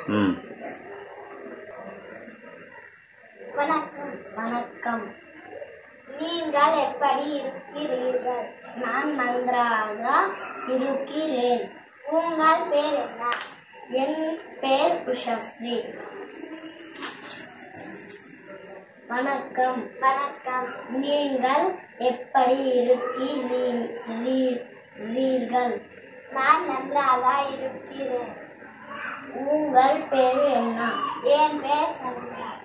ம் வணக்கம் வணக்கம் நீங்கள் எப்படி இருக்கிறீர்கள் நான் நன்றாக இருக்கிறேன் உங்கள் பேர் என்ன என் பேர் உஷஸ்ரீ வணக்கம் வணக்கம் நீங்கள் எப்படி இருக்கிறீர்கள் நான் நன்றாக இருக்கிறேன் உங்கள் பேர் என்ன என் பேர் சந்திரா